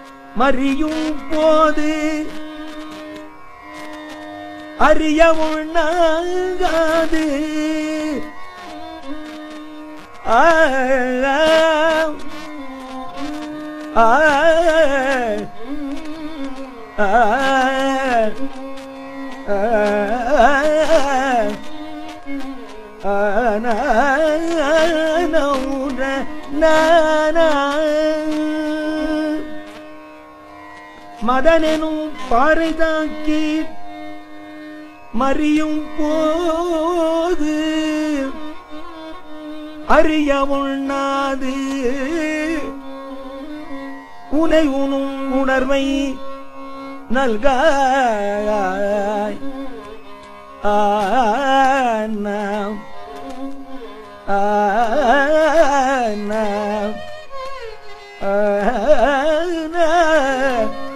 மறியும் போது அறிய உண்ணாகாது ஆ ஆ ஆ மதனெனும் பாறை தாக்கி மறியும் போது அறிய உண்ணாது உனை உணும் உணர்வை நல்காய் ஆனாம் ஆனாம் ஆனாம்